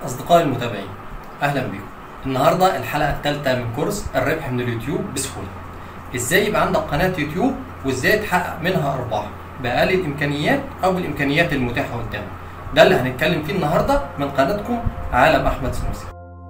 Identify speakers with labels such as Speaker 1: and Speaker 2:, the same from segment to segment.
Speaker 1: أصدقائي المتابعين أهلا بكم النهاردة الحلقة الثالثة من كورس الربح من اليوتيوب بسهولة إزاي يبقى عندك قناة يوتيوب وإزاي تحقق منها أرباح بأقل الإمكانيات أو بالإمكانيات المتاحة قدامك ده اللي هنتكلم فيه النهاردة من قناتكم عالم أحمد سنوسي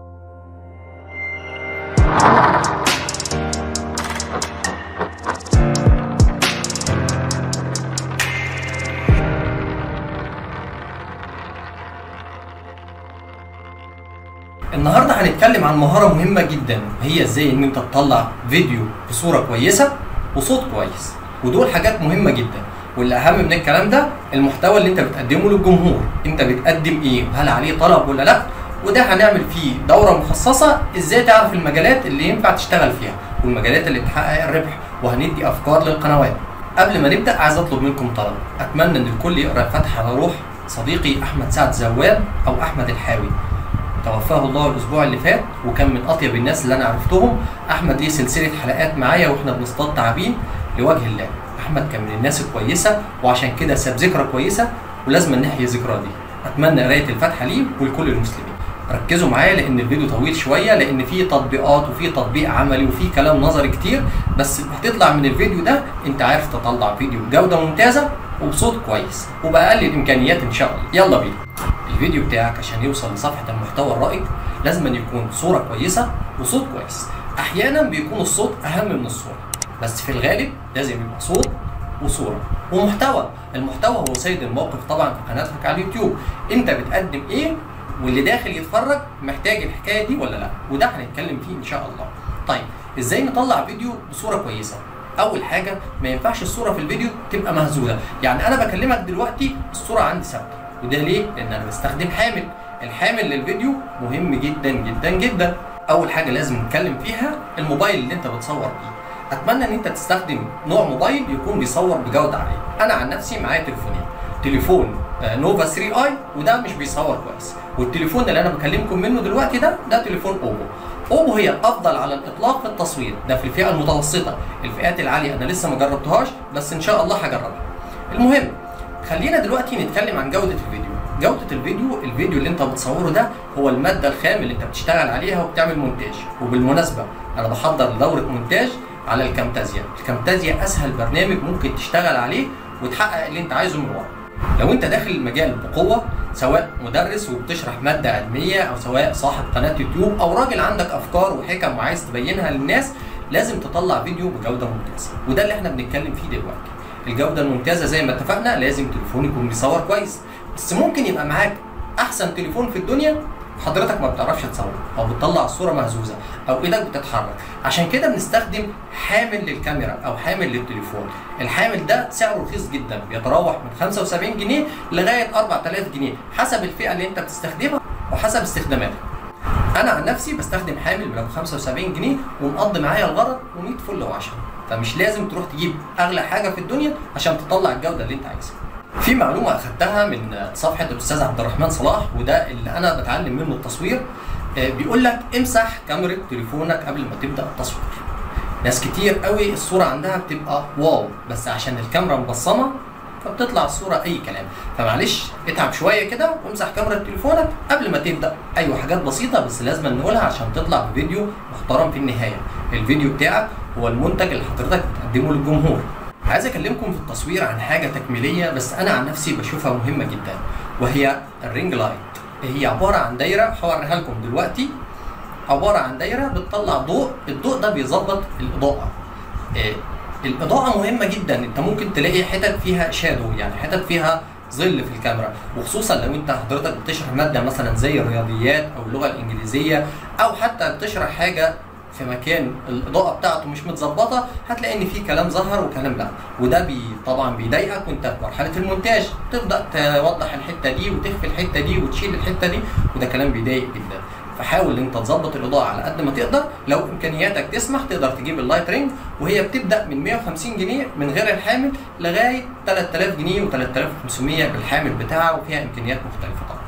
Speaker 1: النهارده هنتكلم عن مهاره مهمه جدا هي ازاي ان انت تطلع فيديو بصوره كويسه وصوت كويس ودول حاجات مهمه جدا واللي اهم من الكلام ده المحتوى اللي انت بتقدمه للجمهور انت بتقدم ايه هل عليه طلب ولا لا وده هنعمل فيه دوره مخصصه ازاي تعرف المجالات اللي ينفع تشتغل فيها والمجالات اللي بتحقق الربح وهندي افكار للقنوات قبل ما نبدا عايز اطلب منكم طلب اتمنى ان الكل يقرا فتح على روح صديقي احمد سعد زوال او احمد الحاوي توفاه الله الاسبوع اللي فات وكان من اطيب الناس اللي انا عرفتهم احمد ليه سلسله حلقات معايا واحنا بنصطاد تعابين لوجه الله احمد كان من الناس الكويسه وعشان كده ساب ذكرى كويسه ولازم نحيي الذكرى دي اتمنى قرايه الفاتحه ليه ولكل المسلمين ركزوا معايا لان الفيديو طويل شويه لان فيه تطبيقات وفيه تطبيق عملي وفيه كلام نظري كتير بس هتطلع من الفيديو ده انت عارف تطلع فيديو بجوده ممتازه وبصوت كويس وباقل الامكانيات ان شاء الله يلا بينا الفيديو بتاعك عشان يوصل لصفحه المحتوى الرائج لازم أن يكون صوره كويسه وصوت كويس احيانا بيكون الصوت اهم من الصوره بس في الغالب لازم يبقى صوت وصوره ومحتوى المحتوى هو سيد الموقف طبعا في قناتك على اليوتيوب انت بتقدم ايه واللي داخل يتفرج محتاج الحكايه دي ولا لا وده هنتكلم فيه ان شاء الله طيب ازاي نطلع فيديو بصوره كويسه اول حاجه ما ينفعش الصوره في الفيديو تبقى مهزوزه يعني انا بكلمك دلوقتي الصوره عندي ثابته وده ليه لان انا بستخدم حامل الحامل للفيديو مهم جدا جدا جدا اول حاجه لازم نتكلم فيها الموبايل اللي انت بتصور بيه اتمنى ان انت تستخدم نوع موبايل يكون بيصور بجوده عاليه انا عن نفسي معايا تليفونين تليفون نوفا 3 اي وده مش بيصور كويس والتليفون اللي انا بكلمكم منه دلوقتي ده ده تليفون اوبو اوبو هي الافضل على الاطلاق في التصوير ده في الفئه المتوسطه الفئات العاليه انا لسه ما جربتهاش بس ان شاء الله هجربها المهم خلينا دلوقتي نتكلم عن جوده الفيديو جوده الفيديو الفيديو اللي انت بتصوره ده هو الماده الخام اللي انت بتشتغل عليها وبتعمل مونتاج وبالمناسبه انا بحضر دوره مونتاج على الكامتازيا الكامتازيا اسهل برنامج ممكن تشتغل عليه وتحقق اللي انت عايزه من ورا لو انت داخل المجال بقوه سواء مدرس وبتشرح ماده علميه او سواء صاحب قناه يوتيوب او راجل عندك افكار وحكم وعايز تبينها للناس لازم تطلع فيديو بجوده ممتازه وده اللي احنا بنتكلم فيه دلوقتي الجوده الممتازه زي ما اتفقنا لازم تليفون يكون بيصور كويس بس ممكن يبقى معاك احسن تليفون في الدنيا حضرتك ما بتعرفش تصور او بتطلع الصوره مهزوزه او ايدك بتتحرك عشان كده بنستخدم حامل للكاميرا او حامل للتليفون الحامل ده سعره رخيص جدا بيتراوح من 75 جنيه لغايه 4000 جنيه حسب الفئه اللي انت بتستخدمها وحسب استخداماتك انا عن نفسي بستخدم حامل ب 75 جنيه ومقضي معايا الغرض و100 فل و10 فمش لازم تروح تجيب اغلى حاجه في الدنيا عشان تطلع الجوده اللي انت عايزها في معلومه اخدتها من صفحه الاستاذ عبد الرحمن صلاح وده اللي انا بتعلم منه التصوير بيقول لك امسح كاميرا تليفونك قبل ما تبدا التصوير ناس كتير قوي الصوره عندها بتبقى واو بس عشان الكاميرا مبصمه فبتطلع الصوره اي كلام فمعلش اتعب شويه كده وامسح كاميرا تليفونك قبل ما تبدا ايوه حاجات بسيطه بس لازم نقولها عشان تطلع بفيديو محترم في النهايه الفيديو بتاعك هو المنتج اللي حضرتك بتقدمه للجمهور عايز اكلمكم في التصوير عن حاجه تكميليه بس انا عن نفسي بشوفها مهمه جدا وهي الرينج لايت هي عباره عن دايره هوريها لكم دلوقتي عباره عن دايره بتطلع ضوء الضوء ده بيظبط الاضاءه إيه الاضاءه مهمه جدا انت ممكن تلاقي حتت فيها شادو يعني حتت فيها ظل في الكاميرا وخصوصا لو انت حضرتك بتشرح ماده مثلا زي الرياضيات او اللغه الانجليزيه او حتى بتشرح حاجه في مكان الاضاءه بتاعته مش متظبطه هتلاقي ان في كلام ظهر وكلام لا وده بي طبعا بيضايقك وانت في مرحله المونتاج تبدا توضح الحته دي وتخفي الحته دي وتشيل الحته دي وده كلام بيضايق جدا فحاول ان انت تظبط الاضاءه على قد ما تقدر لو امكانياتك تسمح تقدر تجيب اللايت رينج وهي بتبدا من 150 جنيه من غير الحامل لغايه 3000 جنيه و3500 بالحامل بتاعها وفيها امكانيات مختلفه طبعا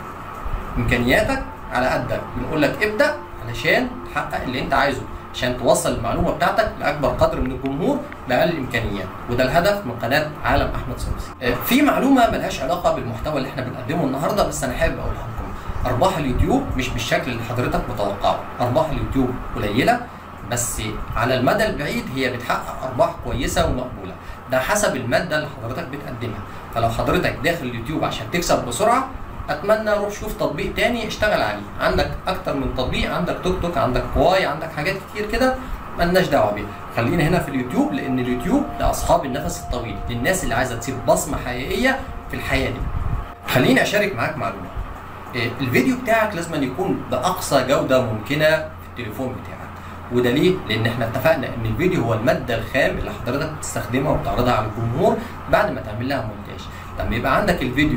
Speaker 1: امكانياتك على قدك بنقول لك ابدا علشان تحقق اللي انت عايزه عشان توصل المعلومه بتاعتك لاكبر قدر من الجمهور باقل الامكانيات وده الهدف من قناه عالم احمد سمسي في معلومه ملهاش علاقه بالمحتوى اللي احنا بنقدمه النهارده بس انا حابب اقولها لكم ارباح اليوتيوب مش بالشكل اللي حضرتك متوقعه ارباح اليوتيوب قليله بس على المدى البعيد هي بتحقق ارباح كويسه ومقبوله ده حسب الماده اللي حضرتك بتقدمها فلو حضرتك داخل اليوتيوب عشان تكسب بسرعه اتمنى روح شوف تطبيق تاني اشتغل عليه عندك اكتر من تطبيق عندك توك توك عندك كواي عندك حاجات كتير كده ملناش دعوه بيها خلينا هنا في اليوتيوب لان اليوتيوب لاصحاب النفس الطويل للناس اللي عايزه تسيب بصمه حقيقيه في الحياه دي خليني اشارك معاك معلومه إيه، الفيديو بتاعك لازم أن يكون باقصى جوده ممكنه في التليفون بتاعك وده ليه؟ لان احنا اتفقنا ان الفيديو هو الماده الخام اللي حضرتك بتستخدمها وبتعرضها على الجمهور بعد ما تعمل لها مونتاج لما يبقى عندك الفيديو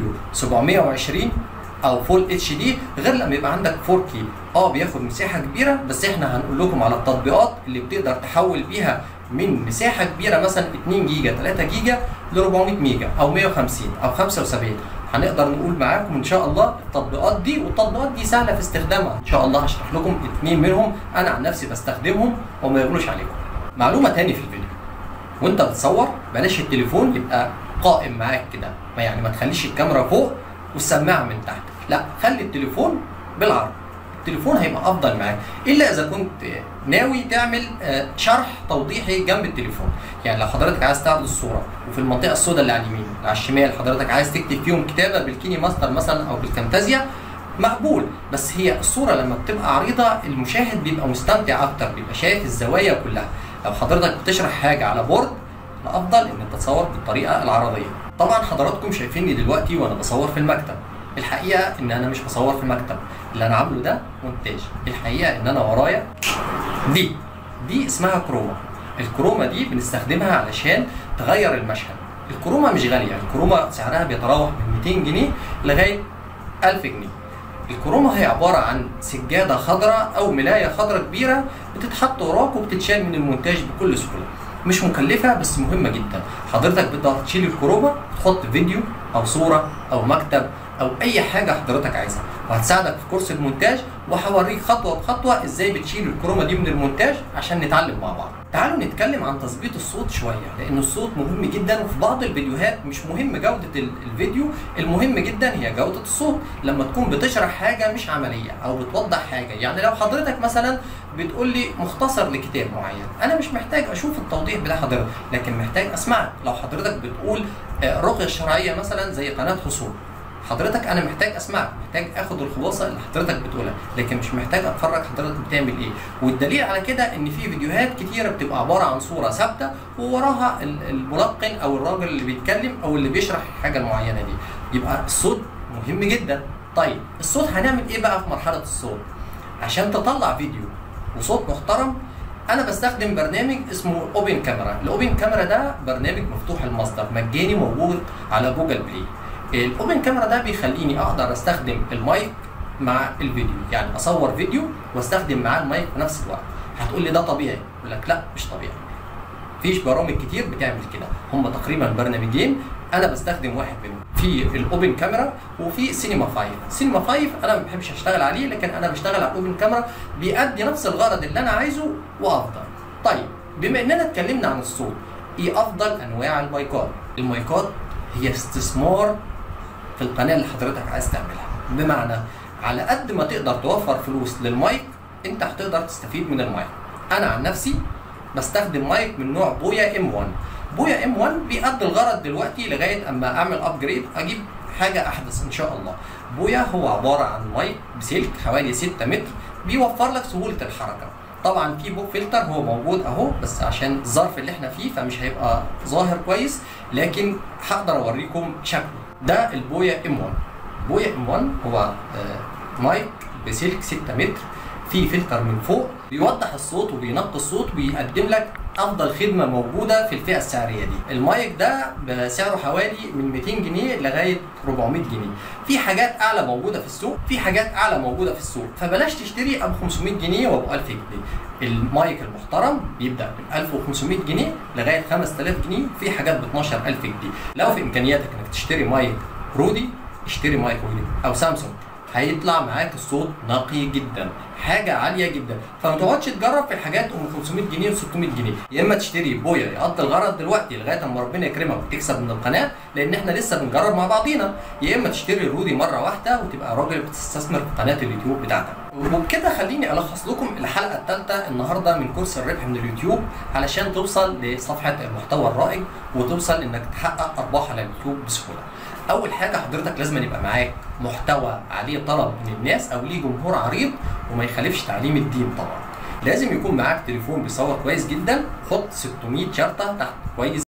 Speaker 1: 720 او فول اتش دي غير لما يبقى عندك 4K اه بياخد مساحه كبيره بس احنا هنقول لكم على التطبيقات اللي بتقدر تحول بيها من مساحه كبيره مثلا 2 جيجا 3 جيجا ل 400 ميجا او 150 او 75 هنقدر نقول معاكم ان شاء الله التطبيقات دي والتطبيقات دي سهله في استخدامها ان شاء الله هشرح لكم اثنين منهم انا عن نفسي بستخدمهم وما يغلوش عليكم معلومه تاني في الفيديو وانت بتصور بلاش التليفون يبقى قائم معاك كده ما يعني ما تخليش الكاميرا فوق والسماعه من تحت لا خلي التليفون بالعرض التليفون هيبقى افضل معاك الا اذا كنت ناوي تعمل آه، شرح توضيحي جنب التليفون يعني لو حضرتك عايز تعرض الصوره وفي المنطقه السوداء اللي على اليمين على الشمال حضرتك عايز تكتب فيهم كتابه بالكيني ماستر مثلا او بالكامتازيا مقبول بس هي الصوره لما بتبقى عريضه المشاهد بيبقى مستمتع اكتر بيبقى شايف الزوايا كلها لو حضرتك بتشرح حاجه على بورد الافضل ان انت تصور بالطريقه العرضيه طبعا حضراتكم شايفيني دلوقتي وانا بصور في المكتب الحقيقه ان انا مش بصور في المكتب اللي انا عامله ده مونتاج الحقيقه ان انا ورايا دي دي اسمها كروما الكروما دي بنستخدمها علشان تغير المشهد الكروما مش غاليه الكروما سعرها بيتراوح من 200 جنيه لغايه 1000 جنيه الكروما هي عباره عن سجاده خضراء او ملايه خضراء كبيره بتتحط وراك وبتتشال من المونتاج بكل سهوله مش مكلفه بس مهمه جدا حضرتك بتقدر تشيل الكروما تحط فيديو او صوره او مكتب او اي حاجه حضرتك عايزها وهتساعدك في كورس المونتاج وهوريك خطوه بخطوه ازاي بتشيل الكروما دي من المونتاج عشان نتعلم مع بعض تعالوا نتكلم عن تظبيط الصوت شويه لان الصوت مهم جدا وفي بعض الفيديوهات مش مهم جوده ال- الفيديو المهم جدا هي جوده الصوت لما تكون بتشرح حاجه مش عمليه او بتوضح حاجه يعني لو حضرتك مثلا بتقول لي مختصر لكتاب معين انا مش محتاج اشوف التوضيح بتاع حضرتك لكن محتاج اسمعك لو حضرتك بتقول آه، رقيه شرعيه مثلا زي قناه حصول حضرتك انا محتاج اسمعك محتاج اخد الخلاصه اللي حضرتك بتقولها لكن مش محتاج اتفرج حضرتك بتعمل ايه والدليل على كده ان في فيديوهات كتيره بتبقى عباره عن صوره ثابته ووراها ال- الملقن او الراجل اللي بيتكلم او اللي بيشرح الحاجه المعينه دي يبقى الصوت مهم جدا طيب الصوت هنعمل ايه بقى في مرحله الصوت عشان تطلع فيديو وصوت محترم انا بستخدم برنامج اسمه اوبن كاميرا الاوبن كاميرا ده برنامج مفتوح المصدر مجاني موجود على جوجل بلاي الاوبن كاميرا ده بيخليني اقدر استخدم المايك مع الفيديو يعني اصور فيديو واستخدم معاه المايك في نفس الوقت هتقول لي ده طبيعي اقول لك لا مش طبيعي فيش برامج كتير بتعمل كده هم تقريبا برنامجين انا بستخدم واحد منهم في الاوبن كاميرا وفي سينما 5 سينما 5 انا ما بحبش اشتغل عليه لكن انا بشتغل على الاوبن كاميرا بيأدي نفس الغرض اللي انا عايزه وافضل طيب بما اننا اتكلمنا عن الصوت ايه افضل انواع المايكات المايكات هي استثمار في القناه اللي حضرتك عايز تعملها بمعنى على قد ما تقدر توفر فلوس للمايك انت هتقدر تستفيد من المايك انا عن نفسي بستخدم مايك من نوع بويا ام 1 بويا ام 1 بيأدي الغرض دلوقتي لغايه اما اعمل ابجريد اجيب حاجه احدث ان شاء الله بويا هو عباره عن مايك بسلك حوالي 6 متر بيوفر لك سهوله الحركه طبعا في بوك فلتر هو موجود اهو بس عشان الظرف اللي احنا فيه فمش هيبقى ظاهر كويس لكن هقدر اوريكم شكله ده البويا ام 1 بويا ام 1 هو آه، مايك بسلك 6 متر فيه فلتر من فوق بيوضح الصوت وبينقي الصوت وبيقدم لك افضل خدمه موجوده في الفئه السعريه دي المايك ده بسعره حوالي من 200 جنيه لغايه 400 جنيه في حاجات اعلى موجوده في السوق في حاجات اعلى موجوده في السوق فبلاش تشتري ابو 500 جنيه وابو 1000 جنيه المايك المحترم بيبدا من 1500 جنيه لغايه 5000 جنيه في حاجات ب 12000 جنيه لو في امكانياتك انك تشتري مايك رودي اشتري مايك رودي او سامسونج هيطلع معاك الصوت نقي جدا حاجه عاليه جدا فما تقعدش تجرب في الحاجات ام 500 جنيه و 600 جنيه يا اما تشتري بويا يقضي الغرض دلوقتي لغايه اما ربنا يكرمك وتكسب من القناه لان احنا لسه بنجرب مع بعضينا يا اما تشتري رودي مره واحده وتبقى راجل بتستثمر في قناه اليوتيوب بتاعتك وبكده خليني الخص لكم الحلقه الثالثه النهارده من كورس الربح من اليوتيوب علشان توصل لصفحه المحتوى الرائج وتوصل انك تحقق ارباح على اليوتيوب بسهوله اول حاجه حضرتك لازم يبقى معاك محتوى عليه طلب من الناس او ليه جمهور عريض وما يخالفش تعليم الدين طبعا لازم يكون معاك تليفون بيصور كويس جدا حط 600 شرطه تحت كويس